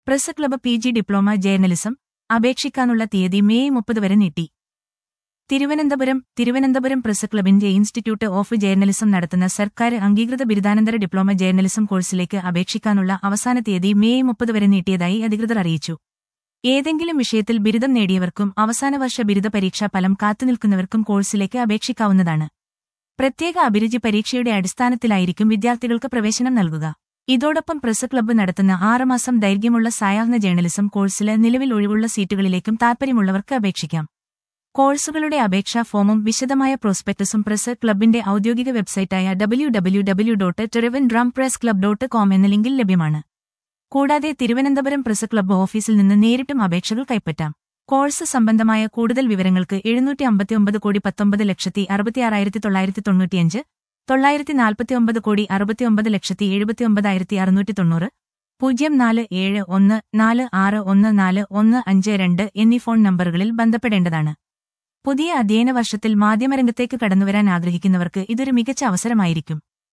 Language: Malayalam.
press club P G diploma journalism അപേക്ഷിക്കാനുള്ള തീയതി മെയ് മുപ്പത് വരെ നീട്ടി തിരുവനന്തപുരം തിരുവനന്തപുരം പ്രസ് ക്ലബിന്റെ ഇൻസ്റ്റിറ്റ്യൂട്ട് ഓഫ് ജേർണലിസം നടത്തുന്ന സർക്കാർ അംഗീകൃത ബിരുദാനന്തര ഡിപ്ലോമ ജേർണലിസം കോഴ്സിലേക്ക് അപേക്ഷിക്കാനുള്ള അവസാന തീയതി മെയ് മുപ്പത് വരെ നീട്ടിയതായി അധികൃതർ അറിയിച്ചു ഏതെങ്കിലും വിഷയത്തിൽ ബിരുദം നേടിയവർക്കും അവസാന വർഷ ബിരുദ പരീക്ഷാ ഫലം കാത്തുനിൽക്കുന്നവർക്കും കോഴ്സിലേക്ക് അപേക്ഷിക്കാവുന്നതാണ് പ്രത്യേക അഭിരുചി പരീക്ഷയുടെ അടിസ്ഥാനത്തിലായിരിക്കും വിദ്യാർത്ഥികൾക്ക് പ്രവേശനം നൽകുക ഇതോടൊപ്പം പ്രസ് ക്ലബ്ബ് നടത്തുന്ന ആറുമാസം ദൈർഘ്യമുള്ള സായാഹ്ന ജേർണലിസം കോഴ്സില് നിലവിൽ ഒഴിവുള്ള സീറ്റുകളിലേക്കും താൽപ്പര്യമുള്ളവർക്ക് അപേക്ഷിക്കാം കോഴ്സുകളുടെ അപേക്ഷാ ഫോമും വിശദമായ പ്രോസ്പെക്ടസും പ്രസ് ക്ലബിന്റെ ഔദ്യോഗിക വെബ്സൈറ്റായ W W W dot Trivandrum press club dot com എന്ന ലിങ്കിൽ ലഭ്യമാണ് കൂടാതെ തിരുവനന്തപുരം പ്രസ് ക്ലബ്ബ് ഓഫീസിൽ നിന്ന് നേരിട്ടും അപേക്ഷകൾ കൈപ്പറ്റാം കോഴ്സ് സംബന്ധമായ കൂടുതൽ വിവരങ്ങൾക്ക് എഴുന്നൂറ്റി അമ്പത്തിയൊമ്പത് കോടി പത്തൊമ്പത് ലക്ഷത്തി അറുപത്തിയാറായിരത്തി തൊള്ളായിരത്തി തൊണ്ണൂറ്റിയഞ്ച് തൊള്ളായിരത്തി നാൽപ്പത്തിയൊമ്പത് കോടി അറുപത്തിയൊമ്പത് ലക്ഷത്തി എഴുപത്തിയൊമ്പതായിരത്തി അറുന്നൂറ്റി തൊണ്ണൂറ് പൂജ്യം നാല് ഏഴ് ഒന്ന് നാല് ആറ് ഒന്ന് നാല് ഒന്ന് അഞ്ച് രണ്ട് എന്നീ ഫോൺ നമ്പറുകളിൽ ബന്ധപ്പെടേണ്ടതാണ് പുതിയ അധ്യയന വർഷത്തിൽ മാധ്യമരംഗത്തേക്ക് കടന്നുവരാൻ ആഗ്രഹിക്കുന്നവർക്ക് ഇതൊരു മികച്ച അവസരമായിരിക്കും